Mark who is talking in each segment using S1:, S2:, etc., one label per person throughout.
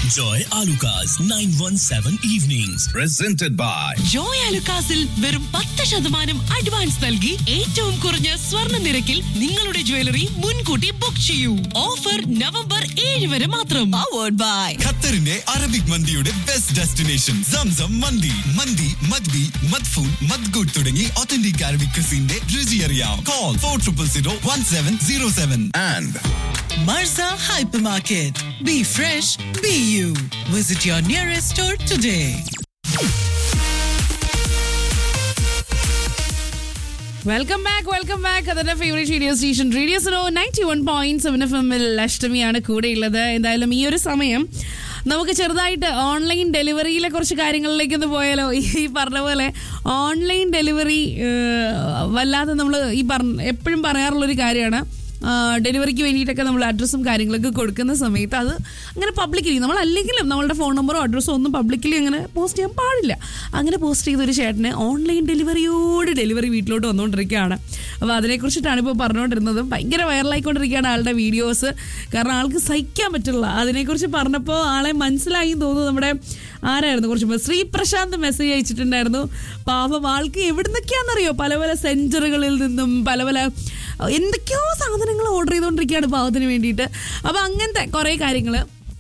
S1: Joy Alukas 917 Evenings. Presented by
S2: Joy അലുക്കാസിൽ വെറും പത്ത് ശതമാനം അഡ്വാൻസ് നൽകി ഏറ്റവും കുറഞ്ഞ സ്വർണ്ണ നിരക്കിൽ നിങ്ങളുടെ ജ്വല്ലറി മുൻകൂട്ടി ബുക്ക് ചെയ്യൂ ഓഫർ നവംബർ ഏഴ് വരെ മാത്രം പവേർഡ് ബൈ
S3: ഖത്തറിന്റെ അറബിക് മന്തിയുടെ ബെസ്റ്റ് ഡെസ്റ്റിനേഷൻ സംസം മന്തി മന്തി മദ്ബി മദ്ഫൂൺ മദ്ഗുഡ് തുടങ്ങി ഒത്തന്റിക് അറബിക് ക്രിസിന്റെ രുചി അറിയാം call for triple zero one seven zero seven
S1: and
S2: Marza Hypermarket. Be fresh, be you. Visit your nearest store today.
S4: Welcome back welcome back അതിന്റെ ഫേവറേറ്റ് റേഡിയോ സ്റ്റേഷൻ റേഡിയോ സോ ninety one point seven F എമ്മിൽ അഷ്ടമിയാണ് കൂടെയുള്ളത് എന്തായാലും ഈ ഒരു സമയം നമുക്ക് ചെറുതായിട്ട് ഓൺലൈൻ ഡെലിവറിയിലെ കുറച്ച് കാര്യങ്ങളിലേക്ക് ഒന്ന് പോയാലോ ഈ പറഞ്ഞ പോലെ ഓൺലൈൻ ഡെലിവറി വല്ലാതെ നമ്മൾ ഈ പറഞ്ഞ എപ്പോഴും പറയാറുള്ളൊരു കാര്യമാണ് ഡെലിവറിക്ക് വേണ്ടിയിട്ടൊക്കെ നമ്മൾ അഡ്രസ്സും കാര്യങ്ങളൊക്കെ കൊടുക്കുന്ന സമയത്ത് അത് അങ്ങനെ പബ്ലിക്കലി നമ്മൾ അല്ലെങ്കിലും നമ്മളുടെ ഫോൺ നമ്പറോ അഡ്രസ്സോ ഒന്നും പബ്ലിക്കലി അങ്ങനെ പോസ്റ്റ് ചെയ്യാൻ പാടില്ല അങ്ങനെ പോസ്റ്റ് ചെയ്തൊരു ചേട്ടന് ഓൺലൈൻ ഡെലിവറിയോട് ഡെലിവറി വീട്ടിലോട്ട് വന്നുകൊണ്ടിരിക്കുകയാണ് അപ്പോൾ അതിനെക്കുറിച്ചിട്ടാണ് ഇപ്പോൾ പറഞ്ഞുകൊണ്ടിരുന്നത് ഭയങ്കര വൈറലായിക്കൊണ്ടിരിക്കുകയാണ് ആളുടെ വീഡിയോസ് കാരണം ആൾക്ക് സഹിക്കാൻ പറ്റില്ല അതിനെക്കുറിച്ച് പറഞ്ഞപ്പോൾ ആളെ മനസ്സിലായി തോന്നുന്നു നമ്മുടെ ആരായിരുന്നു കുറച്ച് മുമ്പ് ശ്രീ പ്രശാന്ത് മെസ്സേജ് അയച്ചിട്ടുണ്ടായിരുന്നു പാപം ആൾക്ക് എവിടുന്നൊക്കെയാണെന്നറിയോ പല പല സെഞ്ചറുകളിൽ നിന്നും പല പല എന്തൊക്കെയോ സാധനങ്ങൾ ഓർഡർ ചെയ്തുകൊണ്ടിരിക്കുകയാണ് പാവത്തിന് വേണ്ടിയിട്ട് അപ്പോൾ അങ്ങനത്തെ കുറേ കാര്യങ്ങൾ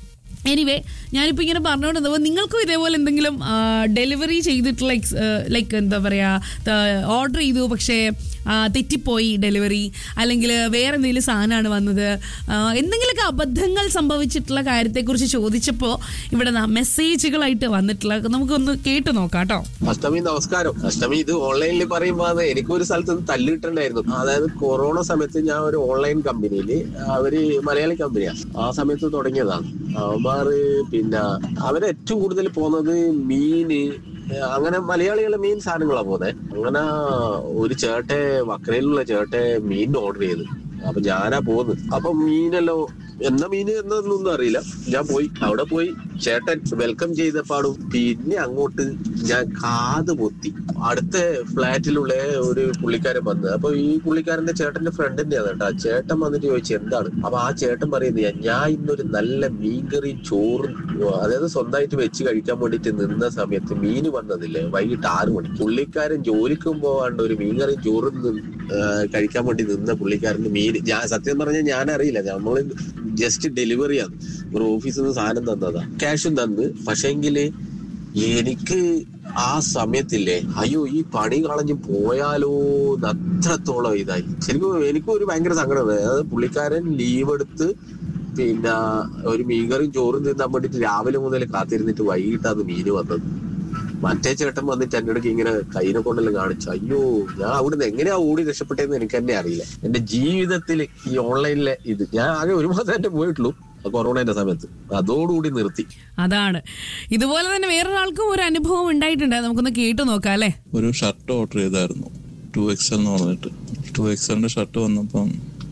S4: എനിവേ ഞാനിപ്പോൾ ഇങ്ങനെ പറഞ്ഞുകൊണ്ടിരുന്നപ്പോൾ നിങ്ങൾക്കും ഇതേപോലെ എന്തെങ്കിലും ഡെലിവറി ചെയ്തിട്ടുള്ള എക്സ് ലൈക്ക് എന്താ പറയുക ഓർഡർ ചെയ്തു പക്ഷേ ആ, തെറ്റിപ്പോയി ഡെലിവറി അല്ലെങ്കിൽ വേറെ എന്തെങ്കിലും സാധനമാണ് വന്നത് ആ, എന്തെങ്കിലുമൊക്കെ അബദ്ധങ്ങൾ സംഭവിച്ചിട്ടുള്ള കാര്യത്തെക്കുറിച്ച് ചോദിച്ചപ്പോൾ ഇവിടെ ദാ മെസ്സേജുകളായിട്ട് വന്നിട്ടുള്ള നമുക്കൊന്ന് കേട്ട് നോക്കാം കേട്ടോ
S5: അഷ്ടമി നമസ്കാരം അഷ്ടമി ഇത് ഓൺലൈനിൽ പറയുമ്പോ അത് എനിക്കൊരു സ്ഥലത്ത് നിന്ന് തല്ലിട്ടുണ്ടായിരുന്നു അതായത് കൊറോണ സമയത്ത് ഞാൻ ഒരു ഓൺലൈൻ കമ്പനിയില് അവര് മലയാളി കമ്പനിയാ ആ സമയത്ത് തുടങ്ങിയതാണ് അവന്മാര് പിന്നെ അവര് ഏറ്റവും കൂടുതൽ പോകുന്നത് മീന് അങ്ങനെ മലയാളികളെ മീൻ സാധനങ്ങളാ പോകുന്നത് അങ്ങനെ ഒരു ചേട്ടെ വക്രയിലുള്ള ചേട്ടെ മീൻ ഓർഡർ ചെയ്ത് അപ്പൊ ഞാനാ പോകുന്നത് അപ്പൊ മീനല്ലോ എന്നാ മീന് എന്നൊന്നും അറിയില്ല ഞാൻ പോയി അവിടെ പോയി ചേട്ടൻ വെൽക്കം ചെയ്തപ്പാടും പിന്നെ അങ്ങോട്ട് ഞാൻ കാത് പൊത്തി അടുത്ത ഫ്ലാറ്റിലുള്ള ഒരു പുള്ളിക്കാരൻ വന്ന് അപ്പൊ ഈ പുള്ളിക്കാരന്റെ ചേട്ടന്റെ ഫ്രണ്ട് തന്നെയാണ് കേട്ടോ ആ ചേട്ടൻ വന്നിട്ട് ചോദിച്ചു എന്താണ് അപ്പൊ ആ ചേട്ടൻ പറയുന്നത് ഞാൻ ഇന്നൊരു നല്ല മീൻകറിയും ചോറും അതായത് സ്വന്തമായിട്ട് വെച്ച് കഴിക്കാൻ വേണ്ടിട്ട് നിന്ന സമയത്ത് മീന് വന്നതില്ലേ വൈകിട്ട് ആറ് മണി പുള്ളിക്കാരൻ ജോലിക്കും പോവാണ്ട് ഒരു മീൻകറിയും ചോറും നിന്ന് ആ, കഴിക്കാൻ വേണ്ടി നിന്ന പുള്ളിക്കാരന് മീൻ ഞാൻ സത്യം പറഞ്ഞാൽ ഞാൻ അറിയില്ല നമ്മള് ജസ്റ്റ് ഡെലിവറിയാണ് ഒരു ഓഫീസിൽ നിന്ന് സാധനം തന്നതാ ക്യാഷും തന്ന് പക്ഷെങ്കില് എനിക്ക് ആ സമയത്തില്ലേ അയ്യോ ഈ പണി കളഞ്ഞ് പോയാലോ എന്ന് അത്രത്തോളം ഇതായി ശരിക്കും എനിക്കും ഒരു ഭയങ്കര സങ്കടം അതായത് പുള്ളിക്കാരൻ ലീവ് എടുത്ത് പിന്നെ ഒരു മീൻകറിയും ചോറും തിന്നാൻ വേണ്ടിട്ട് രാവിലെ മുതൽ കാത്തിരുന്നിട്ട് വൈകിട്ടാണ് മീന് വന്നത് മറ്റേ ചേട്ടൻ വന്നിട്ട് എന്റെ അടുക്ക് ഇങ്ങനെ കയ്യിനെ കൊണ്ടെല്ലാം കാണിച്ചു അയ്യോ ഞാൻ അവിടുന്ന് എങ്ങനെയാ ഓടി രക്ഷപ്പെട്ടതെന്ന് എനിക്ക് തന്നെ അറിയില്ല എന്റെ ജീവിതത്തിൽ ഈ ഓൺലൈനിലെ ഇത് ഞാൻ ആകെ ഒരു മാസം തന്നെ പോയിട്ടുള്ളൂ ആ കൊറോണയുടെ സമയത്ത് അതോടുകൂടി നിർത്തി
S4: അതാണ് ഇതുപോലെ തന്നെ വേറൊരാൾക്കും ഒരു അനുഭവം ഉണ്ടായിട്ടുണ്ട് നമുക്കൊന്ന് കേട്ടു നോക്കാം അല്ലേ
S6: ഒരു ഷർട്ട് ഓർഡർ ചെയ്തായിരുന്നു ടു എക്സൽ എന്ന് പറഞ്ഞിട്ട് ടു എക്സലിന്റെ ഷർട്ട് വന്നപ്പം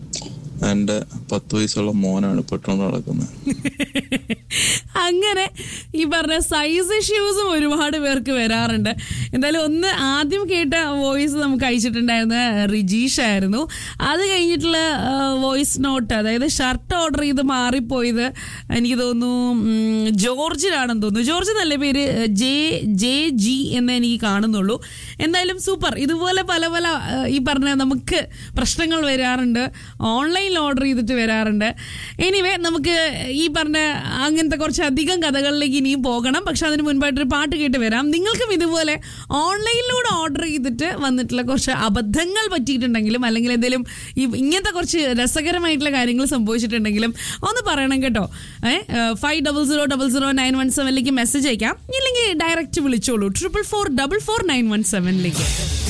S6: എൻ്റെ പത്ത് വയസ്സുള്ള മോനാണ് പെട്ടുകൊണ്ട് നടക്കുന്നത്
S4: അങ്ങനെ ഈ പറഞ്ഞ സൈസ് ഇഷ്യൂസും ഒരുപാട് പേർക്ക് വരാറുണ്ട് എന്തായാലും ഒന്ന് ആദ്യം കേട്ട വോയിസ് നമുക്ക് അയച്ചിട്ടുണ്ടായിരുന്ന റിജീഷ് ആയിരുന്നു അത് കഴിഞ്ഞിട്ടുള്ള വോയിസ് നോട്ട് അതായത് ഷർട്ട് ഓർഡർ ചെയ്ത് മാറിപ്പോയത് എനിക്ക് തോന്നുന്നു ഉം, ജോർജിനാണെന്ന് തോന്നുന്നു ജോർജ് നല്ല പേര് ജെ ജെ ജി എന്ന് എനിക്ക് കാണുന്നുള്ളൂ എന്തായാലും സൂപ്പർ ഇതുപോലെ പല പല ആ, ഈ പറഞ്ഞ നമുക്ക് പ്രശ്നങ്ങൾ വരാറുണ്ട് ഓൺലൈനിൽ ഓർഡർ ചെയ്തിട്ട് വരാറുണ്ട് എനിവേ നമുക്ക് ഈ പറഞ്ഞ അങ്ങനത്തെ കുറച്ച് അധികം കഥകളിലേക്ക് ഇനിയും പോകണം പക്ഷെ അതിന് മുൻപായിട്ടൊരു പാട്ട് കേട്ട് വരാം നിങ്ങൾക്കും ഇതുപോലെ ഓൺലൈനിലൂടെ ഓർഡർ ചെയ്തിട്ട് വന്നിട്ടുള്ള കുറച്ച് അബദ്ധങ്ങൾ പറ്റിയിട്ടുണ്ടെങ്കിലും അല്ലെങ്കിൽ എന്തെങ്കിലും ഈ ഇങ്ങനത്തെ കുറച്ച് രസകരമായിട്ടുള്ള കാര്യങ്ങൾ സംഭവിച്ചിട്ടുണ്ടെങ്കിലും ഒന്ന് പറയണം കേട്ടോ ഏഹ് five double zero double zero nine one സെവനിലേക്ക് മെസ്സേജ് അയക്കാം ഇല്ലെങ്കിൽ ഡയറക്റ്റ് വിളിച്ചോളൂ triple four double four nine one സെവനിലേക്ക്